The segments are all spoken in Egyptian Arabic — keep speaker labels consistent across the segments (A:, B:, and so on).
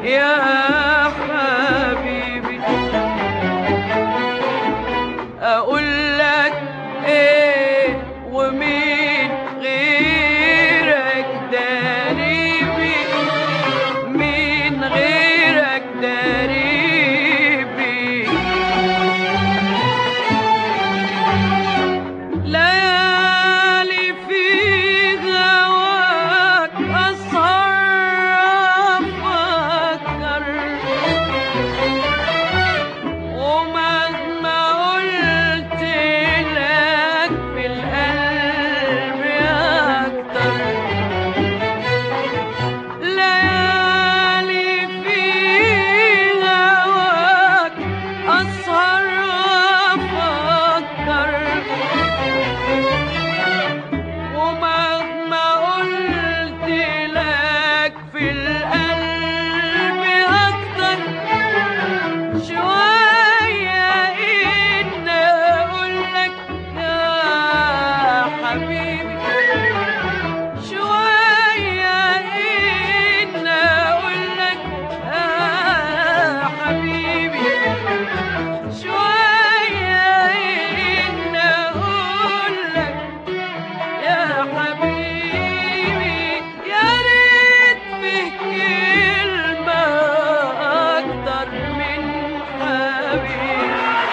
A: يا حبيبي اقول لك ايه ومين غيرك داريبي مين غيرك داريبي ليالي في هواك أسهر أفكر ومهما قلت لك في القلب أكتر ليالي في هواك أسهر أفكر ومهما قلت لك في القلب أكتر شوية إن أقول لك يا حبيبي شوية إن أقول لك يا حبيبي شوية إن أقول لك يا حبيبي يا ريت فيه كلمة أكتر من حبيبي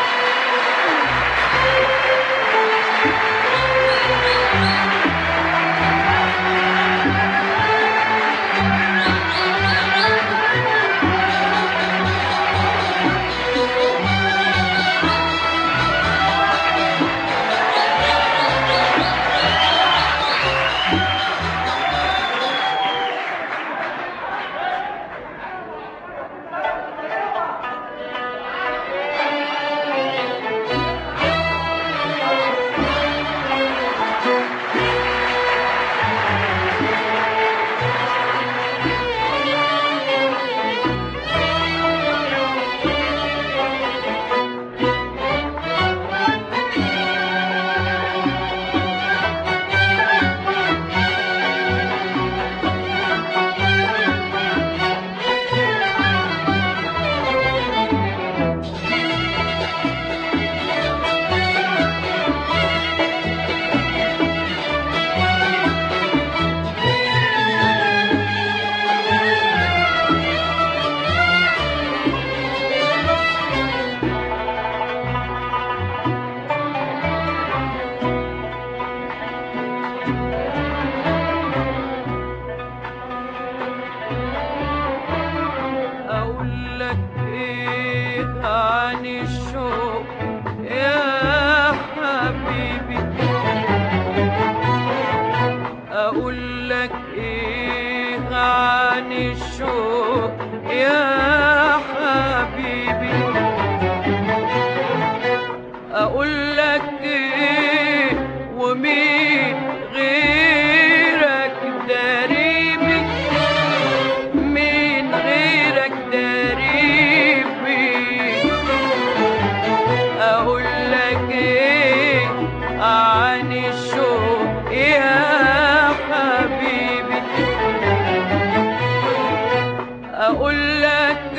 A: أقول لك إيه عن الشوق يا حبيبي أقول لك إيه عن الشوق يا حبيبي أقول لك إيه ومين غيرك داريبي مين غيرك داريبي اقول لك ايه عن الشوق يا حبيبي اقول لك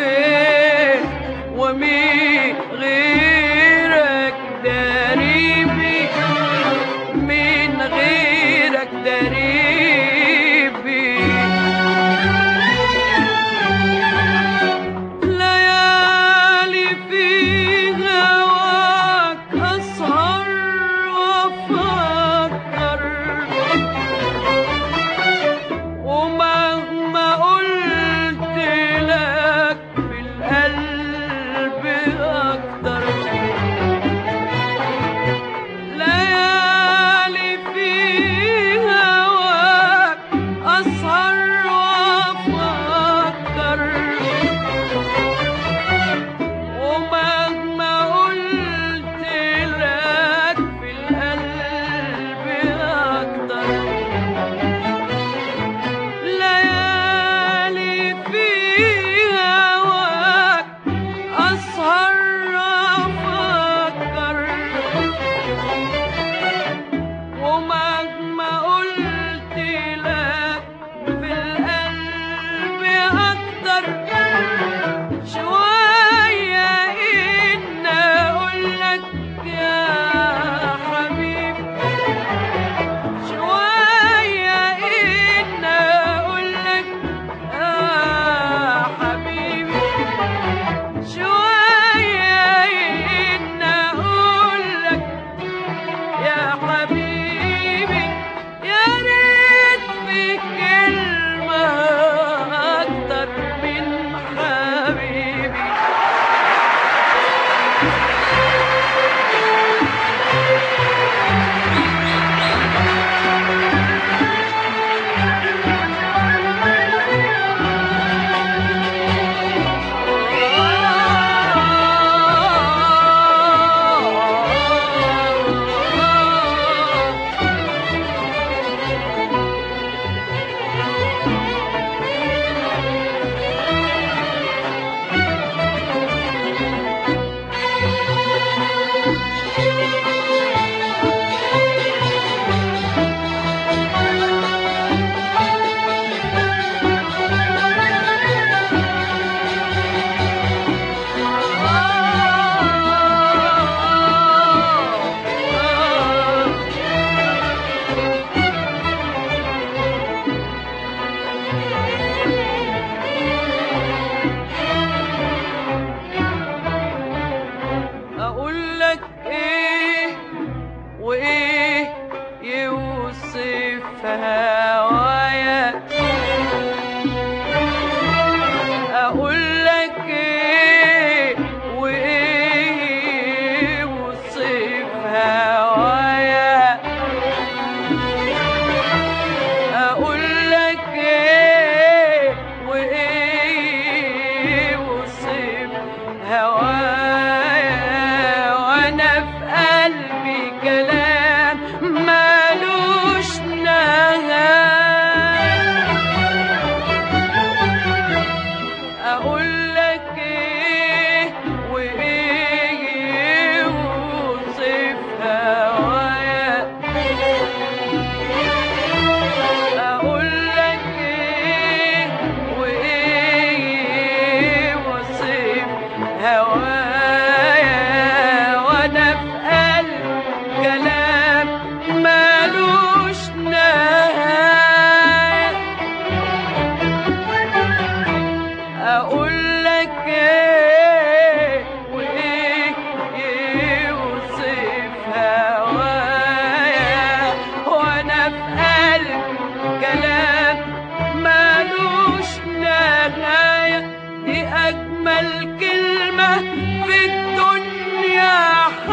A: أجمل كلمة في الدنيا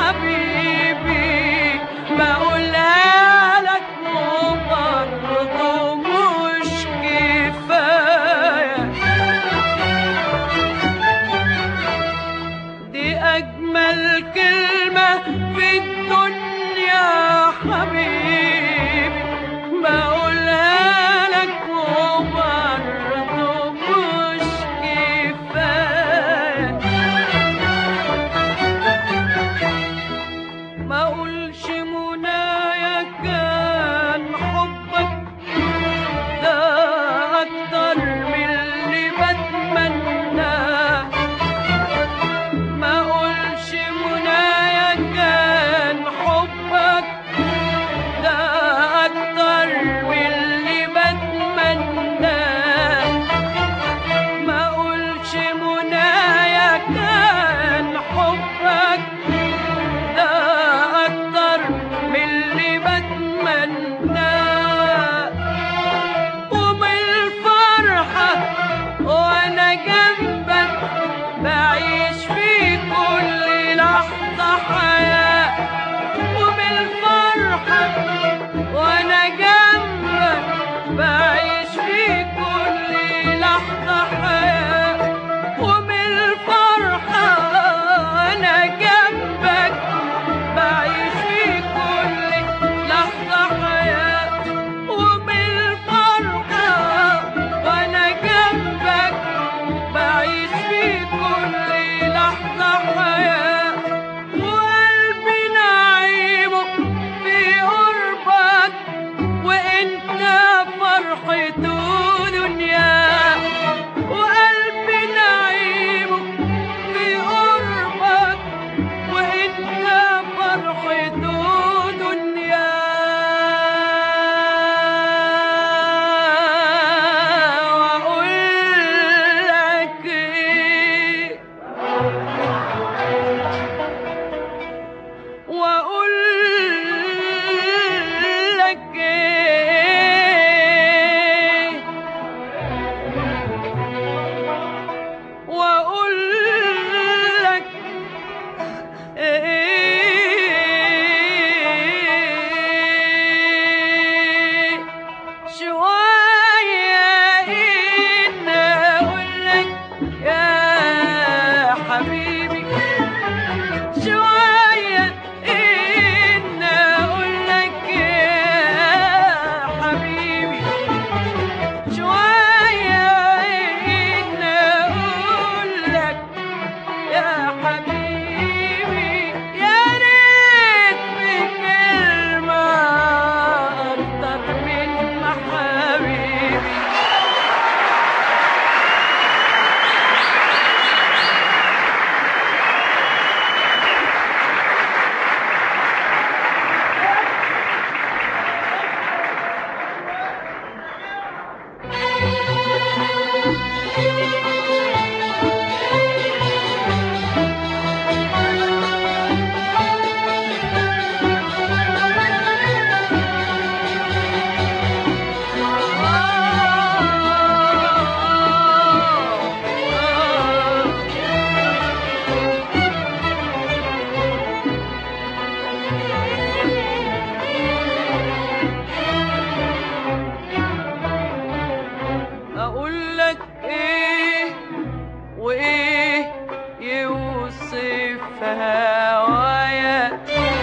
A: حبيبي بقولها لك وبرضه مش كفاية دي أجمل كلمة في الدنيا حبيبي بقولها لك وبرضه مش كفاية ما اقولش منايا كان حبك ده اكتر من اللي بتمناه ما اقولش منايا كان حبك ده اكتر من اللي بتمناه ما اقولش منايا كان حبك ده اكتر من اللي بتمناه ومن الفرحة وانا جنبك بعيش في كل لحظة حياة ومن الفرحة وانا جنبك بعيش في كل لحظة حياة ومن الفرحة انا جنبك بعيش في كل لحظة حياة ومن الفرحة وانا جنبك بعيش في كل لحظة حياة وقلبي نعيمه في قربك وانت فرحته دنيا وقلبي نعيمه في قربك وانت فرحته دنيا واقول لك ايه واقول لك ايه واقول لك ايه شوية إن أقول لك يا حبيبي شوية إن أقول لك يا حبيبي شوية إن أقول لك يا حبيبي يا ريت بكلمة أكتر من محابيبي أقول لك إيه وإيه يوصف هوايا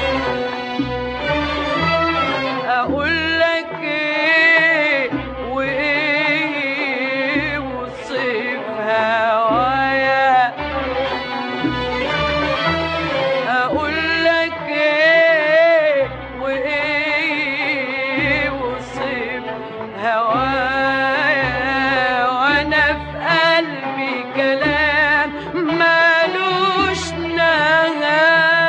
A: أقول لك إيه وإيه يوصف هوايا أقول لك إيه وإيه يوصف هوايا وأنا في قلبي كلام مالوش نهاية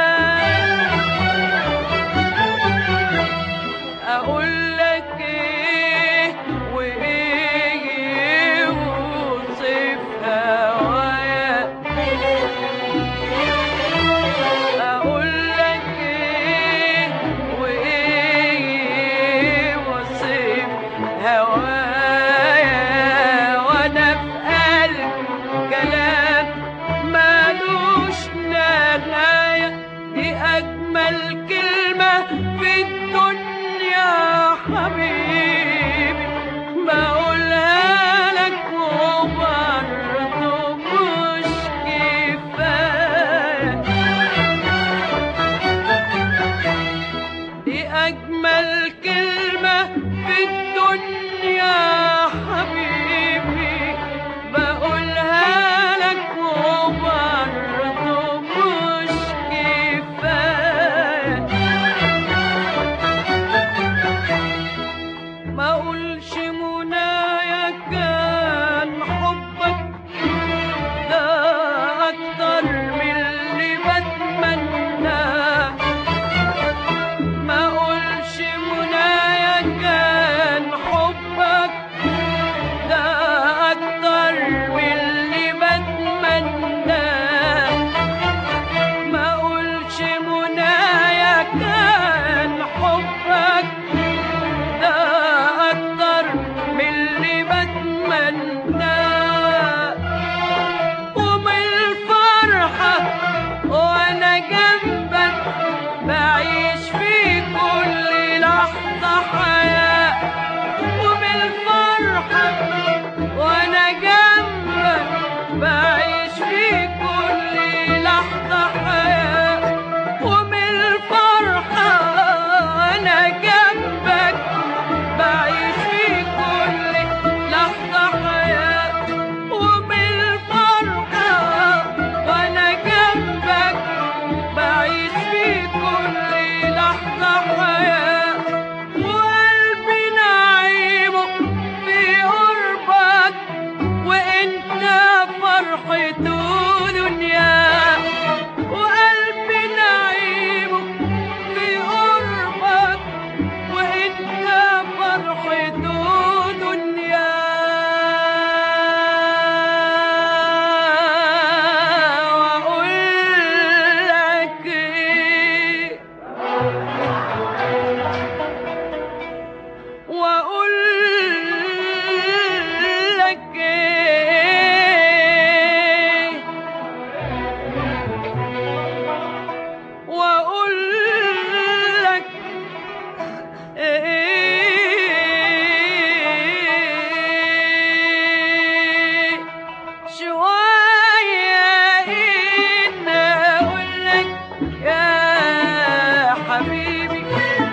A: بعيش في كل لحظة حياة ومن الفرحة أنا جنبك بعيش في كل لحظة حياة ومن الفرحة وأنا جنبك بعيش في كل لحظة حياة وقلبي نعيمه في قربك وانت فرحته دنيا وقلبي نعيمه في قربك وانت فرحته دنيا واقول لك ايه واقول لك ايه واقول لك ايه شوية إن أقول لك يا حبيبي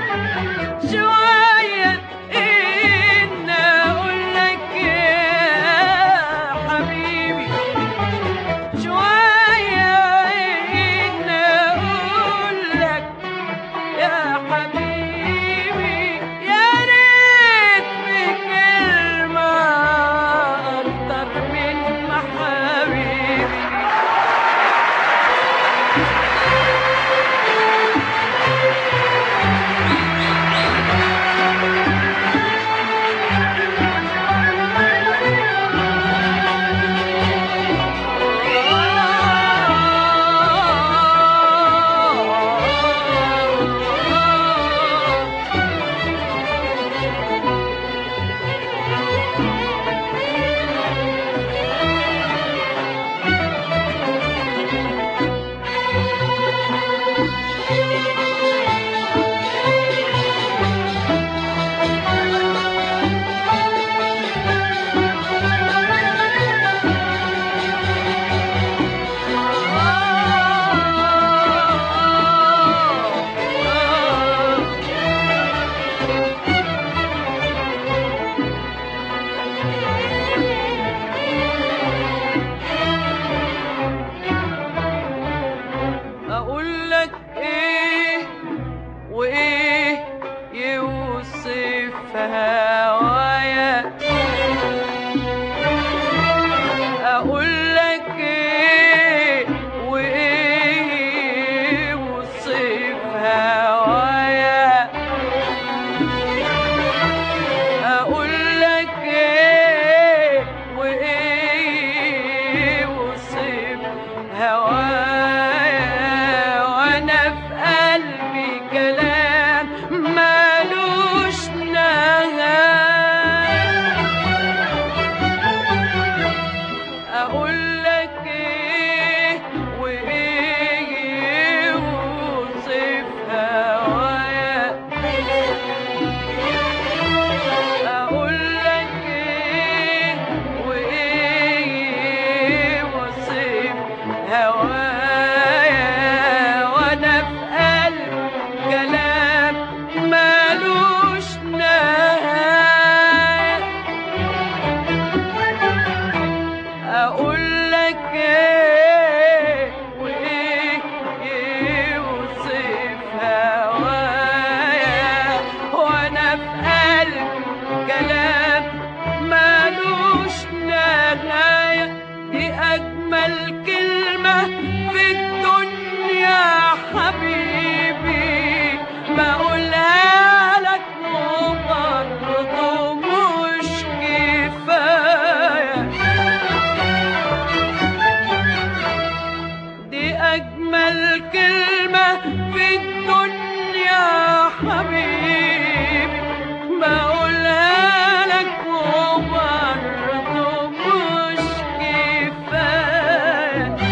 A: شوية إن أقول لك يا حبيبي شوية إن أقول لك يا حبيبي يا ريت بكلمة أكتر من محابيبي اقول لك ايه وايه يوصف هوايا اقول لك ايه وايه يوصف هوايا اقول لك ايه وايه يوصف هوايا وانا في قلبي كلام مالوش نهايه اقول لك ايه وايه يوصف هوايا اقول لك ايه وايه يوصف هوايا وانا في قلب كلام مالوش نهايه اقول لك ايه وايه يوصف هوايا وانا في قلب كلام مالوش نهايه دي اجمل كلمه في الدنيا حبيبي بقولها لك وبرضه مش كفايه دي أجمل كلمة في الدنيا حبيبي بقولها لك وبرضه مش كفاية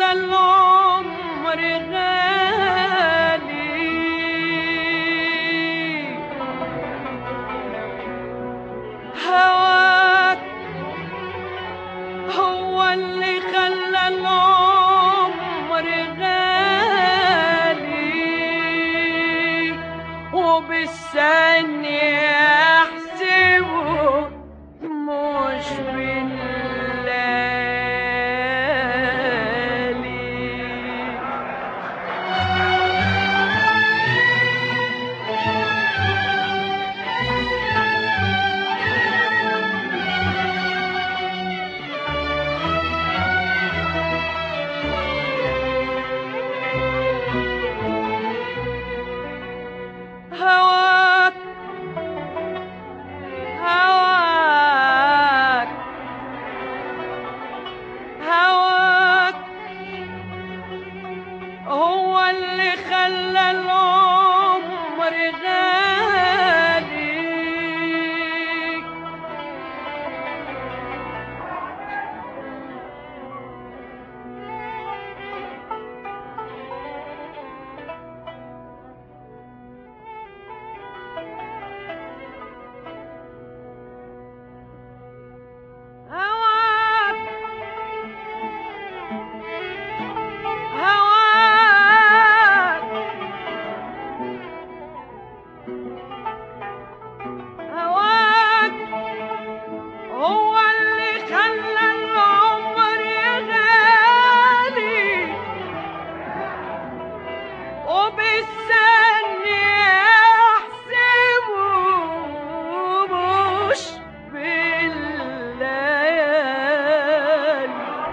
A: خلى العمر غالي هواك هو اللي خلى العمر غالي وبالثانية أحسبه مش بالليالي هواك هواك هواك هو اللي خلى العمر غالي هواك هواك هواك هو اللي خلى العمر غالي وبالثانية أحسبه مش بالليالي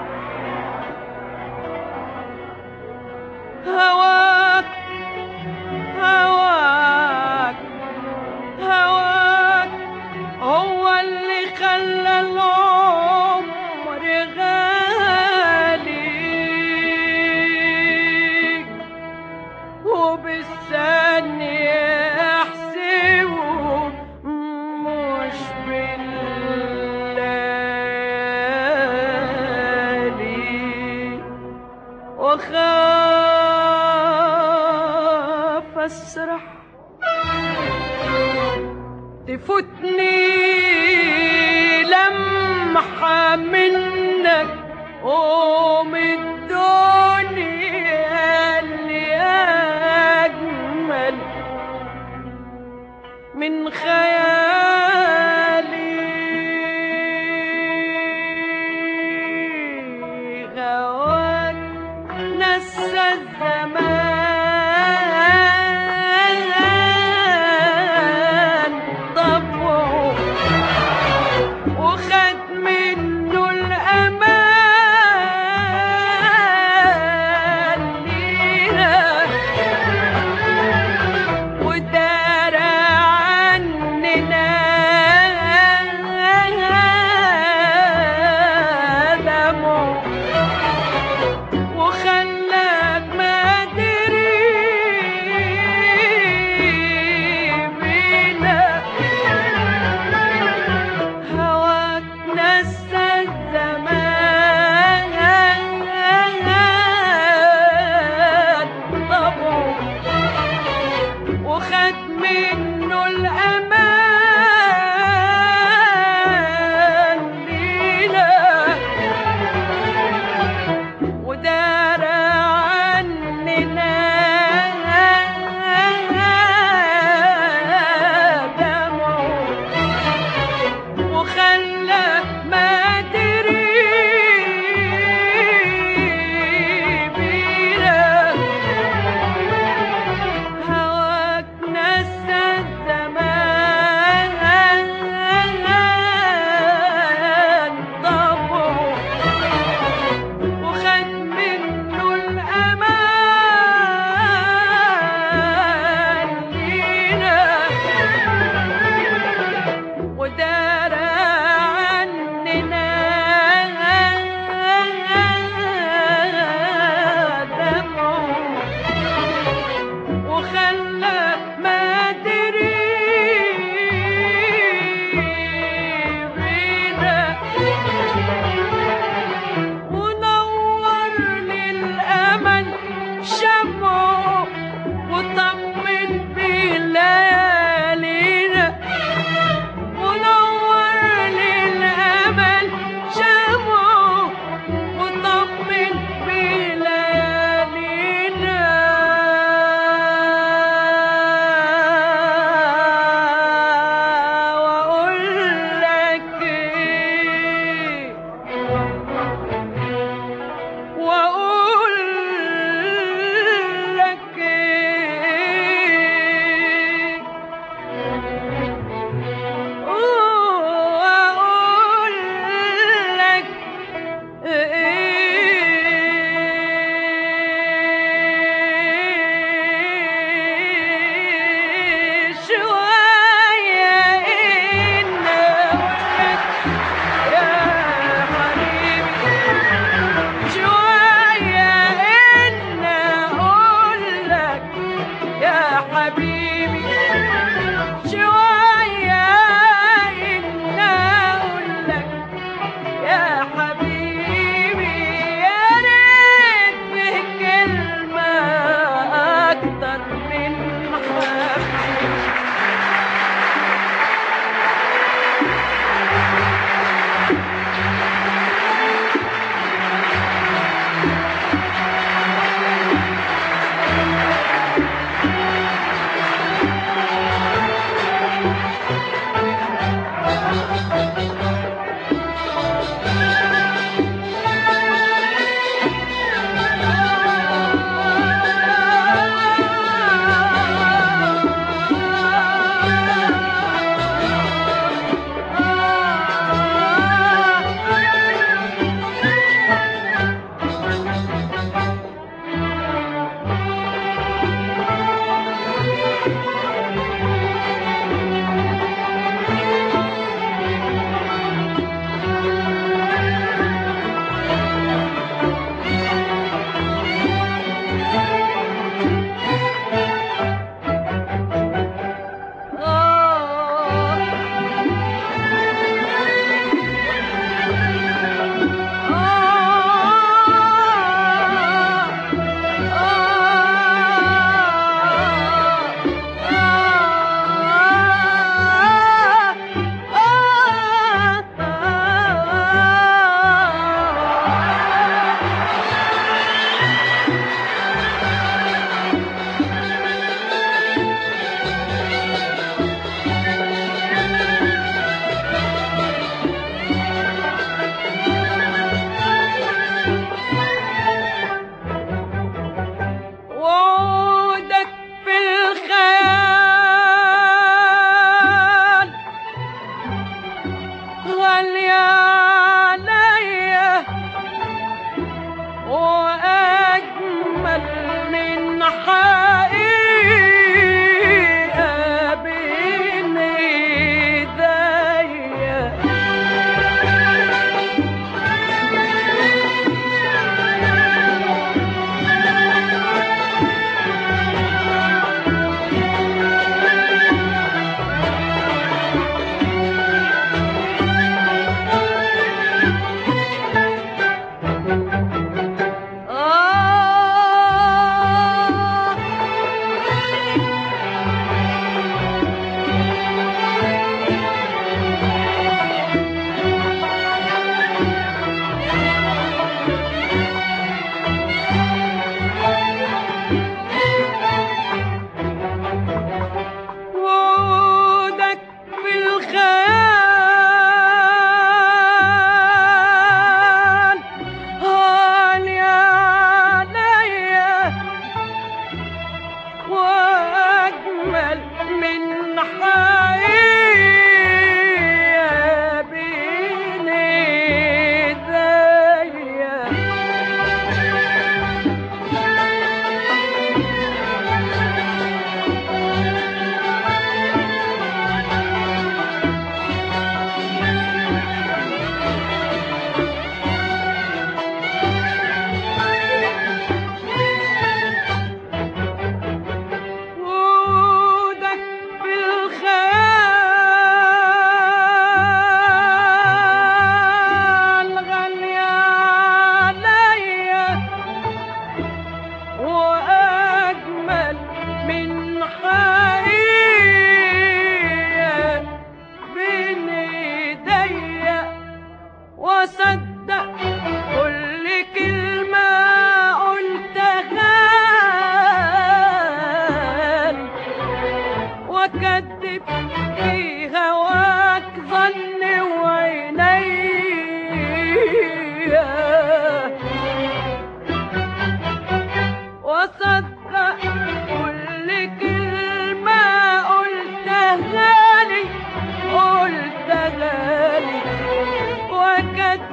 A: هواك هواك هواك هو اللي خلى العمر غالي وبالثانية أحسبه مش بالليالي وخاف أسرح تفوتني لمحة منك قوم الدنيا اللي أجمل من خيالي غواك نسى الزمان طبعه وخد منه الأمان لينا ودار عننا دمه وخلاك ما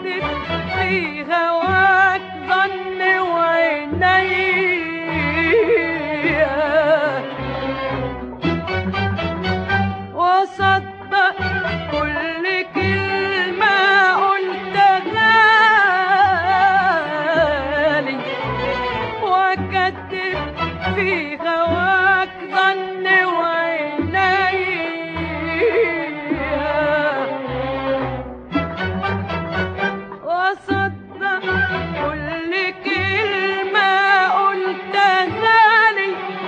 A: وكتب في هواك ظن وعينيا وصدق كل كلمة قلتها لي وكتب في هواك ظن وعينيا وصدق كل كلمة قلتها لي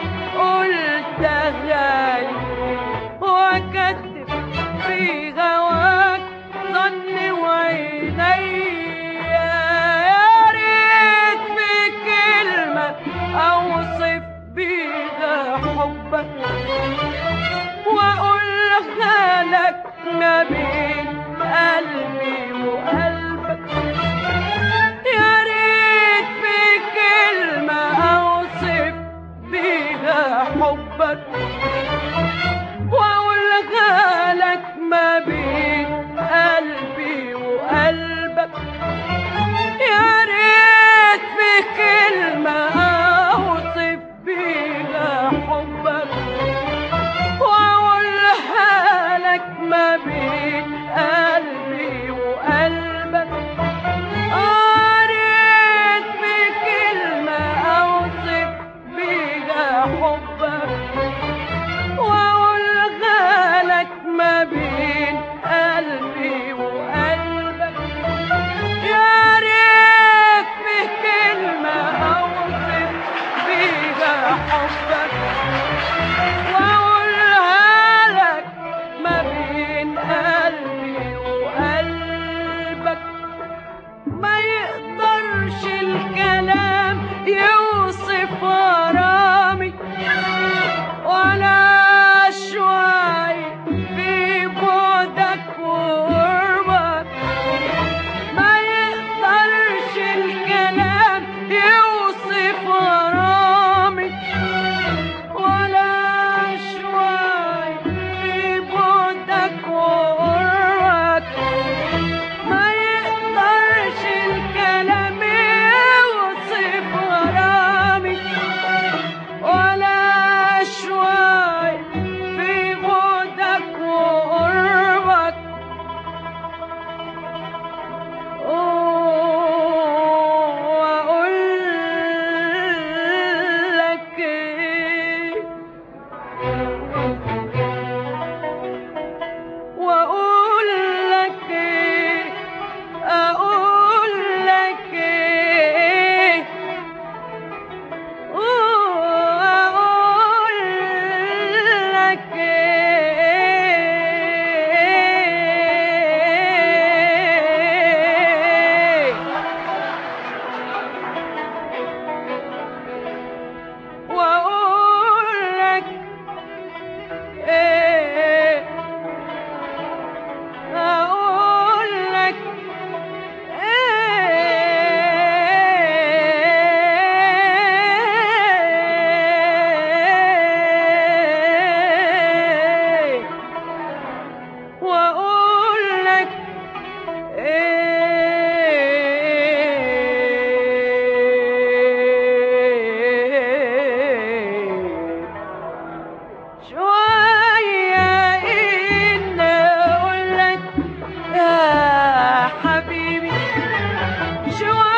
A: قلتها لي وكتب في هواك ظن وعينيا يا ريت في كلمة أوصف بيها حبك وأقولها لك ما بين قلبي وقلبك يا ريت في كلمة أوصف بيها حبك وأقولها لك ما بين قلبي وقلبك يا ريت في كلمة أوصف بيها حبك وأقولها لك ما بين قلبي وقلبك قريت بكلمة أوصف بيها حبك وأقولها لك ما بين قلبي وقلبك يا ريت بكلمة أوصف بيها حبك وأقولها لك ما بين قلبي وقلبك ما يقدرش الكلام يوصف غرامي ولا شوي في بعدك وقربك ما يقدرش الكلام يوصف غرامي ولا شوي في بعدك وقربك ما يقدرش الكلام يوصف غرامي ولا شوي في بعدك وقربك وأقول لك إيه وأقول لك إيه أقول لك إيه وأقول لك إيه وأقول لك إيه أقول لك إيه وأقول لك إيه شوية إن أقول لك يا حبيبي شوية